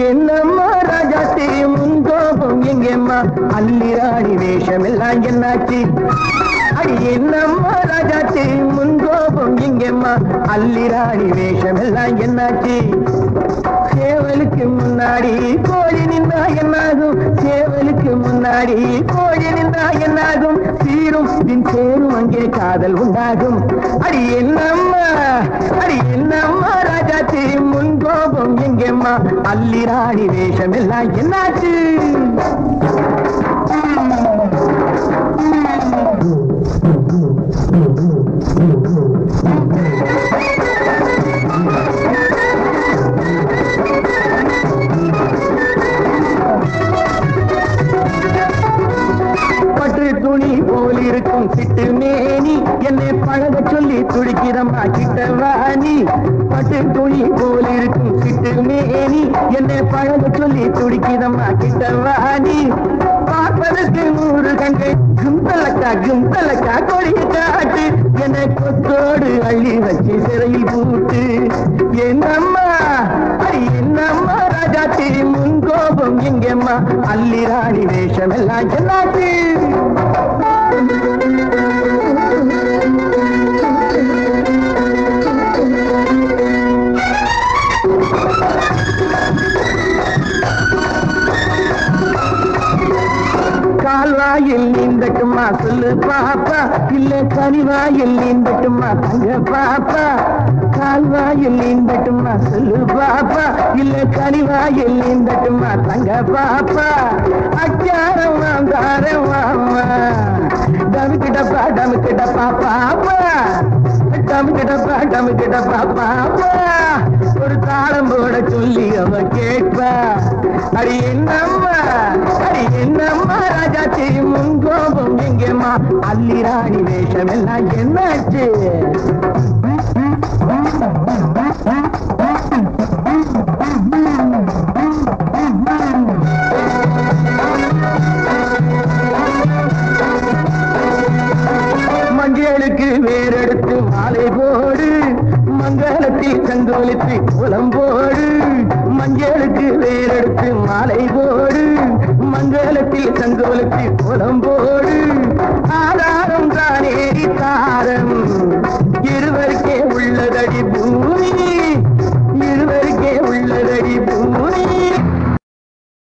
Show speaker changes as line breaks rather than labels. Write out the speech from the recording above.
என்னம்மா ராஜாத்தி முன்கோபம் எங்கேம்மா அல்லிராணி வேஷம் எல்லாம் என்னாச்சு அடி என்னம்மா ராஜாத்தி முன்கோபம் எங்கேம்மா அல்லிராணி வேஷம் எல்லாம் என்னாச்சு சேவலுக்கு முன்னாடி கோழி நின்றா என்னாகும் சேவலுக்கு முன்னாடி கோழி நின்றா என்னாகும் சீரும் பின் சேரும் அங்கே காதல் உண்டாகும் அடி என்னம்மா அடி என்னம்மா ராஜாச்சி முன் கோபம் எங்கேம்மா அல்லிராணி வேஷம் எல்லாம் என்னாச்சு பட்டு துணி போல் இருக்கும் சிட்டு மேனி என்னை பழக சொல்லி துடிக்கிறம்மா கிட்டவாணி பட்டு துணி போல் இருக்கும் சிட்டு மேனி என்னை பழக சொல்லி துடிக்கிறம்மா கிட்டவாணி பார்ப்பதற்கு நூறு கண்டு கும்பலக்கா கும்பலக்கா கொடிய காட்டு என்னை கொத்தோடு அள்ளி வச்சு சிறையில் பூட்டு என்னம்மா அடி என்னம்மா ராஜாத்தி முன் கோபம் எங்கம்மா அல்லி ராணி வேஷம் எல்லாம் என்னாச்சு கால்வாயில் நீந்தட்டுமா சொல்லு பாப்பா இல்ல கனிவாயில் நீந்தட்டுமா தங்க பாப்பா கால்வாயில் நீந்தட்டுமா சொல்லு பாப்பா இல்ல கனிவாயில் நீந்தட்டுமா தங்க பாப்பா அச்சாரம் வாங்காரம் வாமா டமுக்கிட்டப்பா டமுக்கிட்டப்பா பாப்பா டமுக்கிட்டப்பா டமுக்கிட்டப்பா பாப்பா ஒரு தாளம் போட சொல்லி அவ கேட்பா அடி என்னம்மா அடி என்னம்மா ராஜாச்சி முன் கோபம் எங்கேம்மா அல்லி ராணி வேஷம் எல்லாம் என்னாச்சு மஞ்சளுக்கு வேறெடுத்து மாலை போடு மங்களத்தில் சங்கோலித்து குளம் போடு மஞ்சளுக்கு வேறெடுத்து மாலை போடு மங்களத்தில் சங்கோலித்து குளம் போடு ஆதாரம் தானேரி தாரம் இருவருக்கே உள்ளதடி பூ